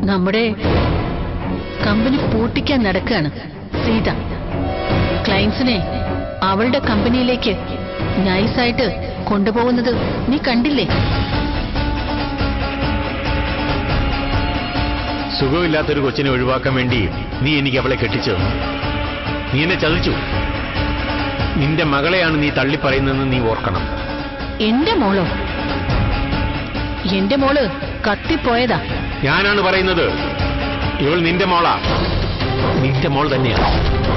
നമ്മുടെ കമ്പനി പൂട്ടിക്കാൻ നടക്കുകയാണ് സീത ക്ലയൻസിനെ അവളുടെ കമ്പനിയിലേക്ക് നൈസായിട്ട് കൊണ്ടുപോകുന്നത് നീ കണ്ടില്ലേ സുഖമില്ലാത്തൊരു കൊച്ചിനെ ഒഴിവാക്കാൻ വേണ്ടി നീ എനിക്ക് അവളെ കെട്ടിച്ചു നീ എന്നെ ചതിച്ചു നിന്റെ മകളെയാണ് നീ തള്ളിപ്പറയുന്നതെന്ന് നീ ഓർക്കണം എന്റെ മോളോ എന്റെ മോള് കത്തിപ്പോയതാ ഞാനാണ് പറയുന്നത് ഇവൾ നിന്റെ മോളാ നിന്റെ മോൾ തന്നെയാണ്